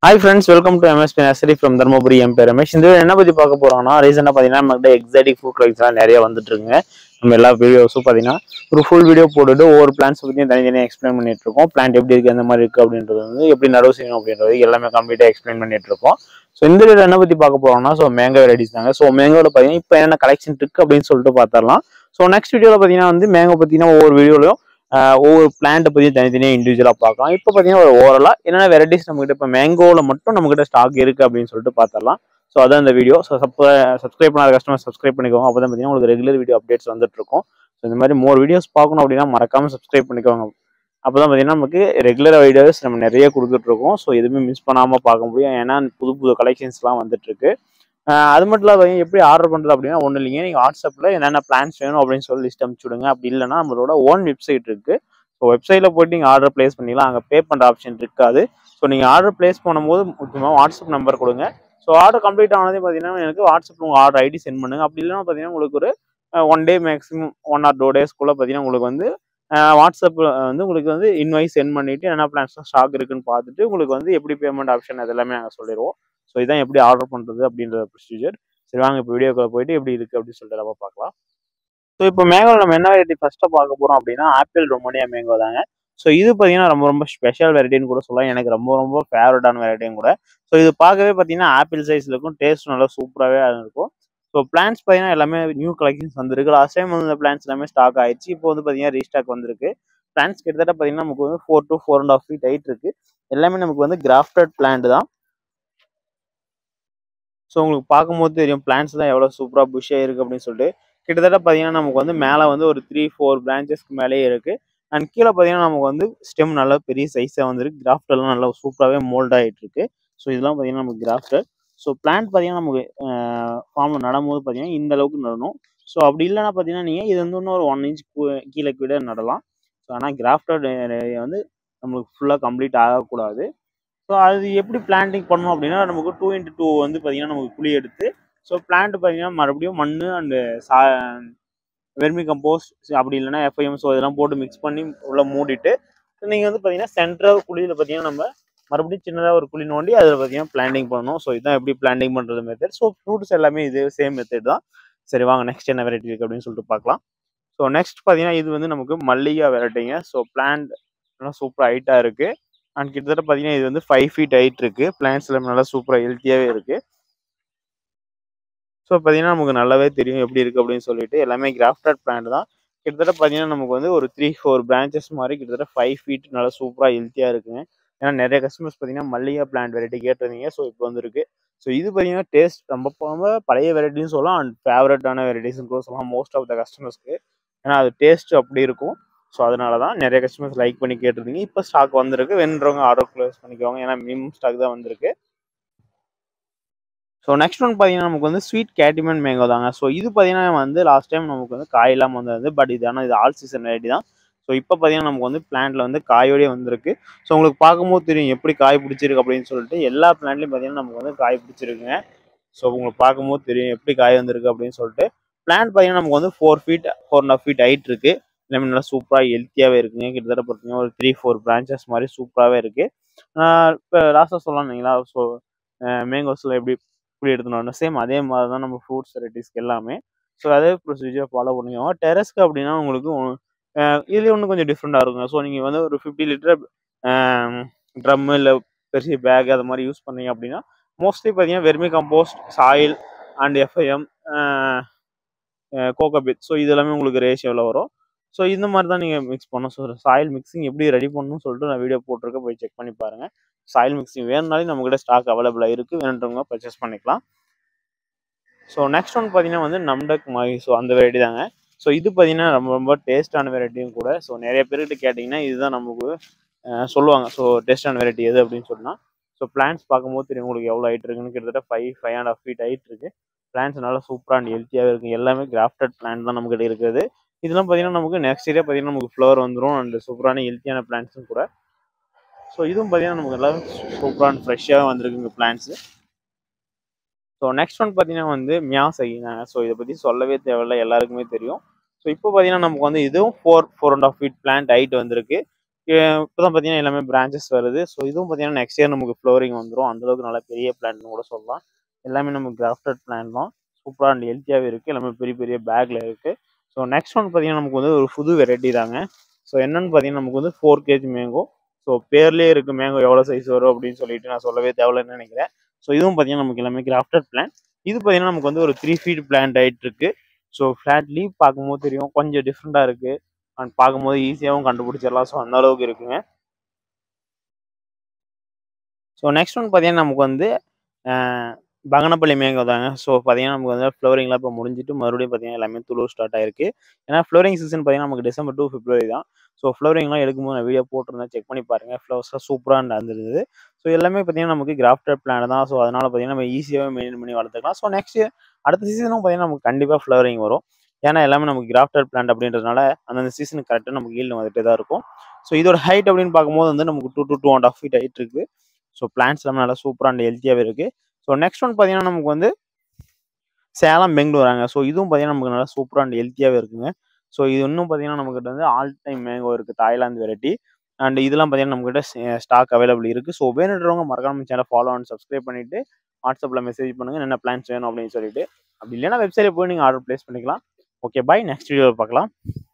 hi friends welcome to MSP nursery from Dharmapuri எம் பேர் ரமேஷ் இந்த video என்ன பற்றி பார்க்க போறோம்னா ரீசெண்டாக பார்த்தீங்கன்னா நம்மகிட்ட எக்ஸாட்டிக் ஃபுட் கலெக்ஷன்லாம் நிறைய வந்துட்டு இருக்குங்க நம்ம எல்லா வீடியோஸும் பார்த்தீங்கன்னா ஒரு ஃபுல் வீடியோ போட்டுட்டு ஒவ்வொரு பிளான்ஸ் பற்றியும் தனித்தனியாக எக்ஸ்பிளைன் பண்ணிட்டு இருக்கோம் பிளான்ட் எப்படி இருக்கு எந்த மாதிரி இருக்கு அப்படின்றது வந்து எப்படி நடவு செய்யணும் அப்படின்றது எல்லாமே கம்ப்ளீட்டாக எக்ஸ்பிளைன் பண்ணிட்டு இருக்கோம் ஸோ இந்த வீடியோ என்ன பற்றி பார்க்க போறோம்னா ஸோ மேங்கோ வெரைட்டிஸ் தாங்க ஸோ மேங்கோவில் பார்த்தீங்கன்னா இப்போ என்னென்ன கலெக்ஷன் இருக்கு அப்படின்னு சொல்லிட்டு பார்த்துடலாம் ஸோ நெக்ஸ்ட் வீடியோவில் பார்த்தீங்கன்னா வந்து மேங்கோ பார்த்தீங்கன்னா ஒவ்வொரு வீடியோலையும் ஒவ்வொரு பிளான்ட்டை பற்றி தனித்தனியாக இண்டிவிஜுவலாக பார்க்கலாம் இப்போ பார்த்தீங்கன்னா ஒரு ஓவரலாக என்னென்ன வெரைட்டிஸ் நம்மகிட்ட இப்போ மேங்கோவில் மட்டும் நம்மகிட்ட ஸ்டாக் இருக்குது அப்படின்னு சொல்லிட்டு பார்த்துடலாம் ஸோ அதான் இந்த வீடியோ ஸோ சப்ப சப்ஸ்கிரைப் பண்ணாத கஸ்டமர் சப்ஸ்கிரைப் பண்ணிக்கோங்க அப்போ தான் பார்த்தீங்கன்னா உங்களுக்கு ரெகுலர் வீடியோ அப்டேட்ஸ் வந்துட்டு இருக்கும் ஸோ இந்த மாதிரி மோர் வீடியோஸ் பார்க்கணும் அப்படின்னா மறக்காமல் சப்ஸ்கிரைப் பண்ணிக்கோங்க அப்போ தான் பார்த்தீங்கன்னா நமக்கு ரெகுலர் வீடியோஸ் நம்ம நிறைய கொடுத்துட்ருக்கோம் ஸோ எதுவுமே மிஸ் பண்ணாமல் பார்க்க முடியும் ஏன்னா புது புது கலெக்ஷன்ஸ்லாம் வந்துட்டுருக்கு அது மட்டும் இல்லாத எப்படி ஆர்டர் பண்ணுறது அப்படின்னா ஒன்றும் இல்லைங்க நீங்கள் வாட்ஸ்அப்பில் என்னென்ன பிளான்ஸ் வேணும் அப்படின்னு சொல்லி லிஸ்ட் அனுப்பிச்சு விடுங்க அப்படி இல்லைன்னா நம்மளோட ஓன் வெப்சைட் இருக்குது ஸோ வெப்சைட்டில் போயிட்டு நீங்கள் ஆர்டர் ப்ளேஸ் பண்ணிக்கலாம் அங்கே பே பண்ணுற ஆப்ஷன் இருக்காது ஸோ நீங்கள் ஆர்டர் ப்ளேஸ் பண்ணும்போது முக்கியமாக வாட்ஸ்அப் நம்பர் கொடுங்க ஸோ ஆர்டர் கம்ப்ளீட் ஆனதே பார்த்தீங்கன்னா எனக்கு வாட்ஸ்அப்பில் உங்கள் ஆர்டர் ஐடி சென்ட் பண்ணுங்க அப்படி இல்லைன்னா பார்த்தீங்கன்னா உங்களுக்கு ஒரு one day maximum one or two டேஸ்க்குள்ளே பார்த்தீங்கன்னா உங்களுக்கு வந்து வாட்ஸ்அப்பில் வந்து உங்களுக்கு வந்து இன்வாய்ஸ் சென்ட் பண்ணிவிட்டு என்ன பிளான்ஸ்லாம் ஸ்டாக் இருக்குன்னு பார்த்துட்டு உங்களுக்கு வந்து எப்படி பேமெண்ட் ஆப்ஷன் அது எல்லாமே நாங்கள் சொல்லிடுவோம் ஸோ இதான் எப்படி ஆர்டர் பண்ணுறது அப்படின்ற ப்ரொசீஜர் சரி வாங்க இப்போ வீடியோக்குள்ள போயிட்டு எப்படி இருக்குது அப்படின்னு சொல்லிட்டு நம்ம பார்க்கலாம் ஸோ இப்போ மேங்கோவில் நம்ம என்ன வெரைட்டி ஃபஸ்ட்டாக பார்க்க போகிறோம் அப்படின்னா ஆப்பிள் ரொமோனியா மேங்கோ தாங்க ஸோ இது பார்த்தீங்கன்னா ரொம்ப ரொம்ப ஸ்பெஷல் வெரைட்டின்னு கூட சொல்லலாம் எனக்கு ரொம்ப ரொம்ப ஃபேவரட்டான வெரைட்டியும் கூட ஸோ இது பார்க்கவே பார்த்தீங்கன்னா ஆப்பிள் சைஸில் இருக்கும் டேஸ்ட் நல்லா சூப்பராகவே இருக்கும் ஸோ பிளான்ஸ் பார்த்தீங்கன்னா எல்லாமே நியூ கலெக்ஷன்ஸ் வந்திருக்கு லாஸ்ட் டைம் வந்து இந்த பிளான்ஸ் எல்லாமே ஸ்டாக் ஆயிடுச்சு இப்போ வந்து பார்த்தீங்கன்னா ரீஸ்டாக் வந்திருக்கு பிளான்ஸ் கிட்டத்தட்ட பார்த்தீங்கன்னா நமக்கு வந்து four to four and half feet height இருக்கு எல்லாமே நமக்கு வந்து கிராஃப்டட் பிளான்ட் தான் ஸோ உங்களுக்கு பார்க்கும்போது தெரியும் பிளான்ஸ் தான் எவ்வளோ சூப்பராக புஷ்ஷாக இருக்குது அப்படின்னு சொல்லிட்டு கிட்டத்தட்ட பார்த்தீங்கன்னா நமக்கு வந்து மேலே வந்து ஒரு த்ரீ ஃபோர் பிரான்ச்சஸ்க்கு மேலேயே இருக்குது அண்ட் கீழே பார்த்தீங்கன்னா நமக்கு வந்து ஸ்டெம் நல்லா பெரிய சைஸாக வந்துருக்கு கிராஃப்டெல்லாம் நல்லா சூப்பராகவே மோல்ட் ஆகிட்டு இருக்கு ஸோ இதெல்லாம் பார்த்தீங்கன்னா நமக்கு கிராஃப்டர் ஸோ பிளான்ட் பார்த்தீங்கன்னா நமக்கு ஃபார்மில் நடும்போது பார்த்தீங்கன்னா இந்த அளவுக்கு நடணும் ஸோ அப்படி இல்லைன்னா பார்த்தீங்கன்னா நீங்கள் இது வந்து இன்னும் ஒரு ஒன் இன்ச் கீழே கீழே நடலாம் ஸோ ஆனால் கிராஃப்டட் வந்து நம்மளுக்கு ஃபுல்லாக கம்ப்ளீட் ஆகக்கூடாது ஸோ அது எப்படி பிளான்டிங் பண்ணணும் அப்படின்னா நமக்கு டூ இன்ட்டு டூ வந்து பார்த்தீங்கன்னா நமக்கு குழி எடுத்து ஸோ பிளான்ட் பார்த்தீங்கன்னா மறுபடியும் மண் அண்டு சா வெர்மி கம்போஸ்ட் அப்படி இல்லைன்னா எஃப்ஐஎம் ஸோ இதெல்லாம் போட்டு மிக்ஸ் பண்ணி உள்ள மூடிட்டு நீங்கள் வந்து பார்த்தீங்கன்னா சென்ட்ரல் குழியில் பார்த்தீங்கன்னா நம்ம மறுபடியும் சின்னதாக ஒரு குழி நோண்டி அதில் பார்த்தீங்கன்னா பிளான்டிங் பண்ணணும் ஸோ இதுதான் எப்படி பிளான்டிங் பண்ணுறது மெத்தட் ஸோ ஃப்ரூட்ஸ் எல்லாமே இது சேம் மெத்தட் தான் சரி வாங்க நெக்ஸ்ட் என்ன வெரைட்டி இருக்குது அப்படின்னு சொல்லிட்டு பார்க்கலாம் ஸோ நெக்ஸ்ட் பார்த்தீங்கன்னா இது வந்து நமக்கு மல்லிகா வெரைட்டிங்க ஸோ பிளான்ட் நல்லா சூப்பராக ஹைட்டாக இருக்குது அண்ட் கிட்டத்தட்ட பார்த்தீங்கன்னா இது வந்து ஃபைவ் ஃபீட் ஹைட் இருக்குது பிளான்ஸ் எல்லாமே நல்லா சூப்பராக ஹெல்த்தியாகவே இருக்குது ஸோ பார்த்தீங்கன்னா நமக்கு நல்லாவே தெரியும் எப்படி இருக்குது அப்படின்னு சொல்லிட்டு எல்லாமே கிராஃப்டட் பிளான்ட் தான் கிட்டத்தட்ட பார்த்தீங்கன்னா நமக்கு வந்து ஒரு த்ரீ ஃபோர் பிரான்ச்சஸ் மாதிரி கிட்டத்தட்ட ஃபைவ் ஃபீட் நல்லா சூப்பராக ஹெல்த்தியாக இருக்குங்க ஏன்னா நிறைய கஸ்டமர்ஸ் பார்த்தீங்கன்னா மல்லிகா பிளான்ட் வெரைட்டி கேட்டிருந்தீங்க ஸோ இப்போ வந்துருக்கு ஸோ இது பார்த்தீங்கன்னா டேஸ்ட் ரொம்ப ரொம்ப பழைய வெரைட்டின்னு சொல்லலாம் அண்ட் ஃபேவரட்டான வெரைட்டிஸ்னு கூட சொல்லலாம் மோஸ்ட் ஆஃப் த கஸ்டமர்ஸ்க்கு ஏன்னா அது டேஸ்ட் அப்படி இருக்கும் ஸோ அதனால தான் நிறைய கஸ்டமர்ஸ் லைக் பண்ணி கேட்டிருந்தீங்க இப்போ ஸ்டாக் வந்திருக்கு வேணுன்றவங்க ஆர்டர் க்ளோஸ் பண்ணிக்கோங்க ஏன்னா மினிமம் ஸ்டாக் தான் வந்திருக்கு ஸோ நெக்ஸ்ட் ஒன் பார்த்தீங்கன்னா நமக்கு வந்து ஸ்வீட் கேட்டிமன் மேங்கோ தாங்க ஸோ இது பார்த்தீங்கன்னா வந்து லாஸ்ட் டைம் நமக்கு வந்து காய் இல்லாமல் வந்தது பட் இது ஆனால் இது ஆல் சீசன் வெரைட்டி தான் ஸோ இப்போ பார்த்தீங்கன்னா நமக்கு வந்து பிளான்ட்ல வந்து காயோடய வந்திருக்கு ஸோ உங்களுக்கு பார்க்கும்போது தெரியும் எப்படி காய் பிடிச்சிருக்கு அப்படின்னு சொல்லிட்டு எல்லா பிளான்ட்லையும் பார்த்தீங்கன்னா நமக்கு வந்து காய் பிடிச்சிருக்குங்க ஸோ உங்களுக்கு பார்க்கும்போது தெரியும் எப்படி காய் வந்திருக்கு அப்படின்னு சொல்லிட்டு பிளான்ட் பார்த்தீங்கன்னா நமக்கு வந்து four feet four and half feet height இருக்கு எல்லாமே நல்லா சூப்பராக ஹெல்த்தியாகவே இருக்குங்க கிட்டத்தட்ட பார்த்தீங்கன்னா ஒரு த்ரீ ஃபோர் பிரான்ச்சஸ் மாதிரி சூப்பராகவே இருக்கு இப்போ லாஸ்ட்டாக சொல்லலாம் இல்லைங்களா ஸோ மேங்கோஸில் எப்படி இப்படி எடுத்துனோம் சேம் அதே மாதிரி தான் நம்ம ஃப்ரூட்ஸ் வெரைட்டிஸ்க்கு எல்லாமே ஸோ அதே ப்ரொசீஜர் ஃபாலோ பண்ணிக்கோங்க டெரஸ்க்கு அப்படின்னா உங்களுக்கு இதுலேயே ஒன்று கொஞ்சம் டிஃப்ரெண்ட்டாக இருக்குங்க ஸோ நீங்கள் வந்து ஒரு ஃபிஃப்டி லிட்டர் ட்ரம்மு இல்லை பெரிய பேக் அது மாதிரி யூஸ் பண்ணீங்க அப்படின்னா மோஸ்ட்லி பார்த்தீங்கன்னா vermicompost soil and FIM cocopeat so இது எல்லாமே உங்களுக்கு ரேஷியோவில் வரும் ஸோ இந்த மாதிரி தான் நீங்கள் மிக்ஸ் பண்ணணும் ஸோ சாயில் மிக்சிங் எப்படி ரெடி பண்ணணும்னு சொல்லிட்டு நான் வீடியோ போட்டிருக்கேன் போய் செக் பண்ணி பாருங்கள் சாயில் மிக்சிங் வேணுனாலும் நம்மக்கிட்ட ஸ்டாக் அவைலபிளாக இருக்குது வேணுன்றவங்க பர்ச்சேஸ் பண்ணிக்கலாம் ஸோ நெக்ஸ்ட் ஒன் பார்த்தீங்கன்னா வந்து நம்டக் மாகி ஸோ அந்த வெரைட்டி தாங்க ஸோ இது பார்த்தீங்கன்னா ரொம்ப ரொம்ப டேஸ்டான வெரைட்டியும் கூட ஸோ நிறைய பேர்கிட்ட கேட்டிங்கன்னா இதுதான் நமக்கு சொல்லுவாங்க ஸோ டேஸ்டான வெரைட்டி எது அப்படின்னு சொன்னால் ஸோ பிளான்ஸ் பார்க்கும்போது தெரியும் உங்களுக்கு எவ்வளோ ஹைட் இருக்குன்னு கிட்டத்தட்ட five five and half feet height இருக்குது பிளான்ஸ் நல்லா சூப்பராக அண்ட் ஹெல்த்தியாகவே இருக்குது எல்லாமே கிராஃப்டட் பிளான்ட் தான் நம்மக்கிட்ட இருக்குது இதெல்லாம் பார்த்தீங்கன்னா நமக்கு நெக்ஸ்ட் இயரே பார்த்தீங்கன்னா நமக்கு ஃப்ளவர் வந்துடும் அண்ட் சூப்பரான ஹெல்த்தியான பிளான்ஸும் கூட ஸோ இதுவும் பார்த்தீங்கன்னா நமக்கு எல்லாம் சூப்பரான ஃப்ரெஷ்ஷாக வந்திருக்குங்க பிளான்ஸு ஸோ நெக்ஸ்ட் ஒன் பார்த்தீங்கன்னா வந்து மியாசகிங்க ஸோ இதை பற்றி சொல்லவே தேவையில்ல எல்லாருக்குமே தெரியும் ஸோ இப்போ பார்த்தீங்கன்னா நமக்கு வந்து இதுவும் four four and half feet plant height வந்திருக்கு இப்போ தான் பார்த்தீங்கன்னா எல்லாமே பிரான்ச்சஸ் வருது ஸோ இதுவும் பார்த்தீங்கன்னா நெக்ஸ்ட் இயர் நமக்கு ஃப்ளோரிங் வந்துடும் அந்தளவுக்கு நல்ல பெரிய பிளான்ட்னு கூட சொல்லலாம் எல்லாமே நமக்கு கிராஃப்டட் பிளான் தான் சூப்பராக அண்ட் ஹெல்த்தியாகவே இருக்குது எல்லாமே பெரிய பெரிய பேக்கில் இருக்குது ஸோ நெக்ஸ்ட் ஒன் பார்த்தீங்கன்னா நமக்கு வந்து ஒரு புது வெரைட்டி தாங்க ஸோ என்னன்னு பார்த்தீங்கன்னா நமக்கு வந்து ஃபோர் கேஜி மேங்கோ ஸோ பேர்லேயே இருக்கு மேங்கோ எவ்வளோ சைஸ் வரும் அப்படின்னு சொல்லிட்டு நான் சொல்லவே தேவையில்லைன்னு நினைக்கிறேன் ஸோ இதுவும் பார்த்தீங்கன்னா நமக்கு எல்லாமே கிராஃப்டட் பிளான் இது பார்த்தீங்கன்னா நமக்கு வந்து ஒரு த்ரீ ஃபீட் பிளான்ட் ஆயிட்டு இருக்கு ஸோ ஃப்ளாட் லீவ் பார்க்கும்போது தெரியும் கொஞ்சம் டிஃப்ரெண்ட்டாக இருக்கு அண்ட் பார்க்கும்போது ஈஸியாகவும் கண்டுபிடிச்சிடலாம் ஸோ அந்த அளவுக்கு இருக்குங்க ஸோ நெக்ஸ்ட் ஒன் பார்த்தீங்கன்னா நமக்கு வந்து அஹ், பங்கனப்பள்ளி மேங்கோ தாங்க ஸோ பார்த்தீங்கன்னா நமக்கு வந்து ஃப்ளவரிங்லாம் இப்போ முடிஞ்சிட்டு மறுபடியும் பார்த்தீங்கன்னா எல்லாமே துளூர் ஸ்டார்ட் ஆயிருக்கு ஏன்னா ஃப்ளவரிங் சீசன் பார்த்தீங்கன்னா நமக்கு டிசம்பர் டு பிப்ரவரி தான் ஸோ ஃப்ளவரிங்லாம் எடுக்கும்போது நான் வீடியோ போட்டிருந்தேன் செக் பண்ணி பாருங்கள் ஃப்ளவர்ஸ்லாம் சூப்பராக இருந்தது ஸோ எல்லாமே பார்த்தீங்கன்னா நமக்கு கிராஃப்டட் பிளான் தான் ஸோ அதனால பார்த்தீங்கன்னா நம்ம ஈஸியாகவே மெயின்டைன் பண்ணி வளர்த்துக்கலாம் ஸோ நெக்ஸ்ட் அடுத்த சீசனும் பார்த்தீங்கன்னா நமக்கு கண்டிப்பாக ஃப்ளவரிங் வரும் ஏன்னா எல்லாமே நமக்கு கிராஃப்டட் பிளான்ட் அப்படின்றதுனால அந்தந்த சீசனுக்கு கரெக்டாக நமக்கு ஈல்டு வந்துட்டே தான் இருக்கும் ஸோ இதோட ஹைட் அப்படின்னு பார்க்கும்போது வந்து நமக்கு two to two and half feet height இருக்குது ஸோ பிளான்ஸ் எல்லாமே நல்லா சூப்பராக அண்ட் ஹெல்த்தியாகவே இருக்குது ஸோ நெக்ஸ்ட் ஒன் பார்த்தீங்கன்னா நமக்கு வந்து சேலம் பெங்களூராங்க ஸோ இதுவும் பார்த்தீங்கன்னா நமக்கு நல்லா சூப்பராக அண்ட் ஹெல்த்தியாகவே இருக்குங்க ஸோ இது இன்னும் பார்த்தீங்கன்னா நமக்கிட்ட வந்து ஆல் டைம் மேங்கோ இருக்குது தாய்லாந்து வெரைட்டி அண்ட் இதெல்லாம் பார்த்தீங்கன்னா நம்மகிட்ட ஸ்டாக் அவைலபிள் இருக்குது ஸோ வேணுன்றவங்க மறக்காம சேனல் ஃபாலோ அண்ட் சப்ஸ்கிரைப் பண்ணிட்டு வாட்ஸ்அப்பில் மெசேஜ் பண்ணுங்கள் என்ன பிளான்ஸ் வேணும் அப்படின்னு சொல்லிட்டு அப்படி இல்லைன்னா வெப்சைட்டில் போய் நீங்கள் ஆர்டர் ப்ளேஸ் பண்ணிக்கலாம் ஓகே பாய் நெக்ஸ்ட் வீடியோவில் பார்க்கலாம்